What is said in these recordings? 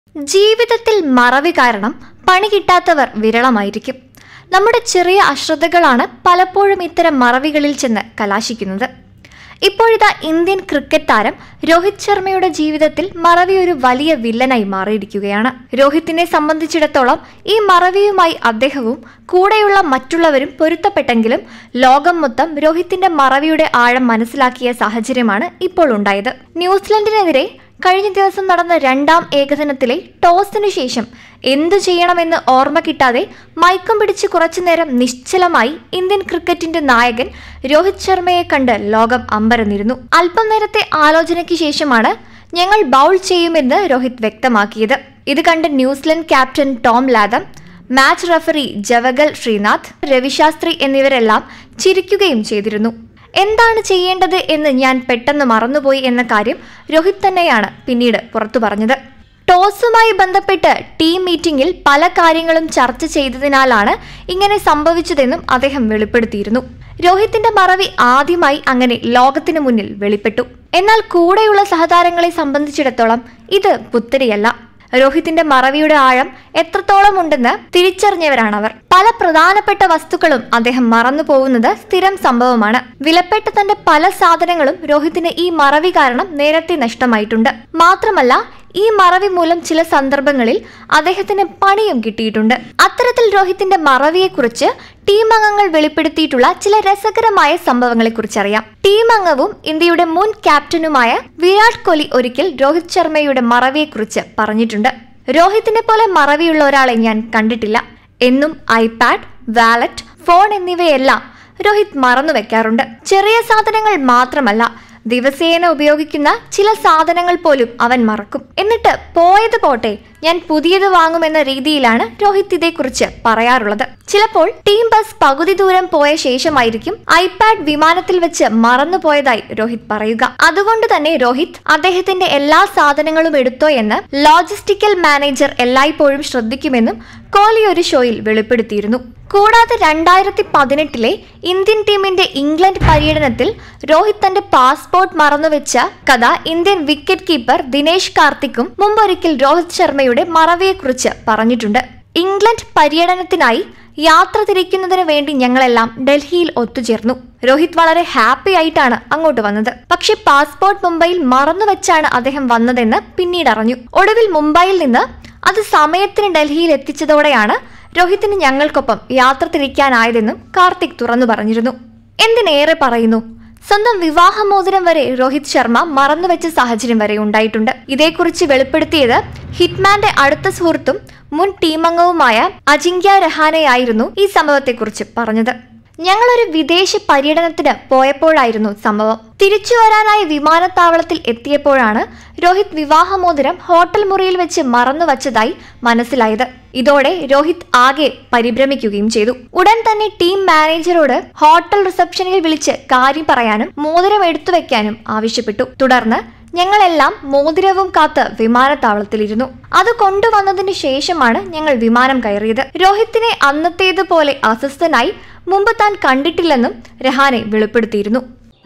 ജീവിതത്തിൽ മറവി കാരണം പണി കിട്ടാത്തവർ വിരളമായിരിക്കും നമ്മുടെ ചെറിയ അശ്രദ്ധകളാണ് പലപ്പോഴും ഇത്തരം മറവികളിൽ ചെന്ന് കലാശിക്കുന്നത് ഇപ്പോഴിതാ ഇന്ത്യൻ ക്രിക്കറ്റ് താരം രോഹിത് ശർമ്മയുടെ ജീവിതത്തിൽ മറവി ഒരു വലിയ വില്ലനായി മാറിയിരിക്കുകയാണ് രോഹിത്തിനെ സംബന്ധിച്ചിടത്തോളം ഈ മറവിയുമായി അദ്ദേഹവും കൂടെയുള്ള മറ്റുള്ളവരും പൊരുത്തപ്പെട്ടെങ്കിലും ലോകം മൊത്തം രോഹിത്തിന്റെ മറവിയുടെ ആഴം മനസ്സിലാക്കിയ സാഹചര്യമാണ് ഇപ്പോൾ ഉണ്ടായത് ന്യൂസിലൻഡിനെതിരെ കഴിഞ്ഞ ദിവസം നടന്ന രണ്ടാം ഏകദിനത്തിലെ ടോസിനു ശേഷം എന്തു ചെയ്യണമെന്ന് ഓർമ്മ കിട്ടാതെ മയക്കം പിടിച്ച് കുറച്ചുനേരം നിശ്ചലമായി ഇന്ത്യൻ ക്രിക്കറ്റിന്റെ നായകൻ രോഹിത് ശർമ്മയെ കണ്ട് ലോകം അമ്പരന്നിരുന്നു അല്പം നേരത്തെ ആലോചനയ്ക്ക് ശേഷമാണ് ഞങ്ങൾ ബൗൾ ചെയ്യുമെന്ന് രോഹിത് വ്യക്തമാക്കിയത് ഇത് കണ്ട് New Zealand captain Tom Latham match referee Javagal Srinath Ravi Shastri എന്നിവരെല്ലാം ചിരിക്കുകയും ചെയ്തിരുന്നു എന്താണ് ചെയ്യേണ്ടത് എന്ന് ഞാൻ പെട്ടെന്ന് മറന്നുപോയി എന്ന കാര്യം രോഹിത് തന്നെയാണ് പിന്നീട് പുറത്തു പറഞ്ഞത് ടോസുമായി ബന്ധപ്പെട്ട് ടീം മീറ്റിംഗിൽ പല കാര്യങ്ങളും ചർച്ച ചെയ്തതിനാലാണ് ഇങ്ങനെ സംഭവിച്ചതെന്നും അദ്ദേഹം വെളിപ്പെടുത്തിയിരുന്നു രോഹിത്തിന്റെ മറവി ആദ്യമായി അങ്ങനെ ലോകത്തിനു മുന്നിൽ വെളിപ്പെട്ടു എന്നാൽ കൂടെയുള്ള സഹതാരങ്ങളെ സംബന്ധിച്ചിടത്തോളം ഇത് പുത്തരിയല്ല രോഹിത്തിന്റെ മറവിയുടെ ആഴം എത്രത്തോളം ഉണ്ടെന്ന് തിരിച്ചറിഞ്ഞവരാണവർ പല പ്രധാനപ്പെട്ട വസ്തുക്കളും അദ്ദേഹം മറന്നു പോകുന്നത് സ്ഥിരം സംഭവമാണ് വിലപ്പെട്ട തന്റെ പല സാധനങ്ങളും രോഹിത്തിന് ഈ മറവി കാരണം നേരത്തെ നഷ്ടമായിട്ടുണ്ട് മാത്രമല്ല ഈ മറവി മൂലം ചില സന്ദർഭങ്ങളിൽ അദ്ദേഹത്തിന് പണിയും കിട്ടിയിട്ടുണ്ട് അത്തരത്തിൽ രോഹിത്തിന്റെ മറവിയെക്കുറിച്ച് ടീം അംഗങ്ങൾ വെളിപ്പെടുത്തിയിട്ടുള്ള ചില രസകരമായ സംഭവങ്ങളെക്കുറിച്ച് അറിയാം ടീം അംഗവും ഇന്ത്യയുടെ മുൻ ക്യാപ്റ്റനുമായ വിരാട് കോഹ്ലി ഒരിക്കൽ രോഹിത് ശർമ്മയുടെ മറവിയെക്കുറിച്ച് പറഞ്ഞിട്ടുണ്ട് രോഹിത്തിനെ പോലെ മറവിയുള്ള ഒരാളെ ഞാൻ കണ്ടിട്ടില്ല എന്നും ഐപാഡ് വാലറ്റ് ഫോൺ എന്നിവയെല്ലാം രോഹിത് മറന്നു വെക്കാറുണ്ട് ചെറിയ സാധനങ്ങൾ മാത്രമല്ല ദിവസേന ഉപയോഗിക്കുന്ന ചില സാധനങ്ങൾ പോലും അവൻ മറക്കും എന്നിട്ട് പോയത് പോട്ടെ ഞാൻ പുതിയത് വാങ്ങുമെന്ന രീതിയിലാണ് രോഹിത് ഇതേക്കുറിച്ച് പറയാറുള്ളത് ചിലപ്പോൾ ടീം ബസ് പകുതി ദൂരം പോയ ശേഷമായിരിക്കും ഐപാഡ് വിമാനത്തിൽ വെച്ച് മറന്നുപോയതായി രോഹിത് പറയുക അതുകൊണ്ട് തന്നെ രോഹിത് അദ്ദേഹത്തിന്റെ എല്ലാ സാധനങ്ങളും എടുത്തോ എന്ന് ലോജിസ്റ്റിക്കൽ മാനേജർ എല്ലായ്പ്പോഴും ശ്രദ്ധിക്കുമെന്നും കോഹ്ലി ഒരു ഷോയിൽ വെളിപ്പെടുത്തിയിരുന്നു കൂടാതെ രണ്ടായിരത്തി പതിനെട്ടിലെ ഇന്ത്യൻ ടീമിന്റെ ഇംഗ്ലണ്ട് പര്യടനത്തിൽ രോഹിത് തന്റെ പാസ്പോർട്ട് മറന്നുവെച്ച കഥ ഇന്ത്യൻ വിക്കറ്റ് കീപ്പർ ദിനേശ് കാർത്തിക്കും മുമ്പൊരിക്കൽ രോഹിത് ശർമ്മയുടെ മറവിയെക്കുറിച്ച് പറഞ്ഞിട്ടുണ്ട് ഇംഗ്ലണ്ട് പര്യടനത്തിനായി യാത്ര തിരിക്കുന്നതിന് വേണ്ടി ഞങ്ങളെല്ലാം ഡൽഹിയിൽ ഒത്തുചേർന്നു രോഹിത് വളരെ ഹാപ്പി ആയിട്ടാണ് അങ്ങോട്ട് വന്നത് പക്ഷെ പാസ്പോർട്ട് മുംബൈയിൽ മറന്നുവെച്ചാണ് അദ്ദേഹം വന്നതെന്ന് പിന്നീട് അറിഞ്ഞു ഒടുവിൽ മുംബൈയിൽ നിന്ന് അത് സമയത്തിന് ഡൽഹിയിൽ എത്തിച്ചതോടെയാണ് രോഹിത്തിന് ഞങ്ങൾക്കൊപ്പം യാത്ര തിരിക്കാനായതെന്നും കാർത്തിക് തുറന്നു പറഞ്ഞിരുന്നു എന്തിനേറെ പറയുന്നു സ്വന്തം വിവാഹമോതിരം വരെ രോഹിത് ശർമ്മ മറന്നുവെച്ച സാഹചര്യം വരെ ഉണ്ടായിട്ടുണ്ട് ഇതേക്കുറിച്ച് വെളിപ്പെടുത്തിയത് ഹിറ്റ്മാന്റെ അടുത്ത സുഹൃത്തും മുൻ ടീമംഗവുമായ അജിങ്ക്യ രഹാനെയായിരുന്നു ഈ സംഭവത്തെക്കുറിച്ച് പറഞ്ഞത് ഞങ്ങളൊരു വിദേശ പര്യടനത്തിന് പോയപ്പോഴായിരുന്നു സംഭവം തിരിച്ചു വരാനായി വിമാനത്താവളത്തിൽ എത്തിയപ്പോഴാണ് രോഹിത് വിവാഹമോതിരം ഹോട്ടൽ മുറിയിൽ വെച്ച് മറന്നു വച്ചതായി മനസ്സിലായത് ഇതോടെ രോഹിത് ആകെ പരിഭ്രമിക്കുകയും ചെയ്തു ഉടൻ തന്നെ ടീം മാനേജറോട് ഹോട്ടൽ റിസപ്ഷനിൽ വിളിച്ച് കാര്യം പറയാനും മോതിരം എടുത്തു വെക്കാനും ആവശ്യപ്പെട്ടു തുടർന്ന് ഞങ്ങളെല്ലാം മോതിരവും കാത്ത് വിമാനത്താവളത്തിലിരുന്നു അത് കൊണ്ടുവന്നതിന് ശേഷമാണ് ഞങ്ങൾ വിമാനം കയറിയത് രോഹിത്തിനെ അന്നത്തേതുപോലെ അസ്വസ്ഥനായി മുമ്പ് താൻ കണ്ടിട്ടില്ലെന്നും രഹാനെ വെളിപ്പെടുത്തിയിരുന്നു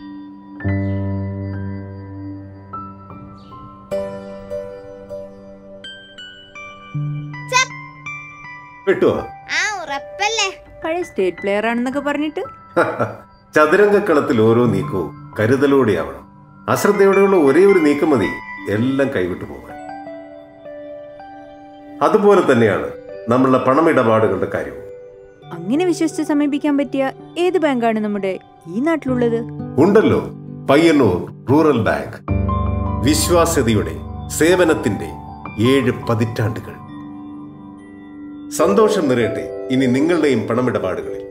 കിട്ടുമോ ആ ഉറപ്പല്ലേ പഴയ സ്റ്റേറ്റ് പ്ലെയർ ആണെന്നൊക്കെ പറഞ്ഞിട്ട് ചതുരംഗക്കളത്തിൽ ഓരോ നീക്കവും കരുതലോടെയാവണം അശ്രദ്ധയോടെയുള്ള ഒരേ ഒരു നീക്കം മതി എല്ലാം കൈവിട്ടു പോകാൻ അതുപോലെ തന്നെയാണ് നമ്മളുടെ പണമിടപാടുകളുടെ കാര്യവും അങ്ങനെ വിശ്വസിച്ച് സമീപിക്കാൻ പറ്റിയ ഏത് ബാങ്കാണ് നമ്മുടെ ഈ നാട്ടിലുള്ളത് ഉണ്ടല്ലോ പയ്യന്നൂർ റൂറൽ ബാങ്ക് വിശ്വാസ്യതയുടെ സേവനത്തിന്റെ ഏഴ് പതിറ്റാണ്ടുകൾ സന്തോഷം നിറയട്ടെ ഇനി നിങ്ങളുടെയും പണമിടപാടുകളിൽ